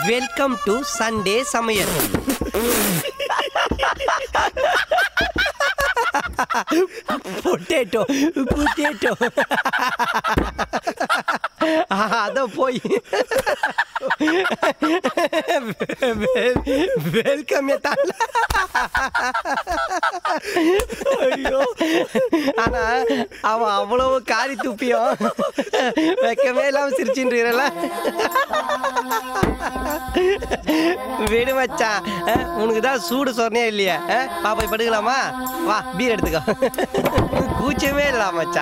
welcome to Sunday சமையல் potato potato அத போய் வெல்கம் தான்ல ஐயோ ஆனா அவன் அவ்வளவு காரி துப்பியும் வெக்கமே இல்லாம சிரிச்சுன்றீரல விடு மச்சான் அஹ், உனக்கு தான் சூடு சொன்னே இல்லையா அஹ், வா போய் படுக்கலாமா வா பீர் எடுத்துக்கோ கூச்சமே இல்ல மச்சான்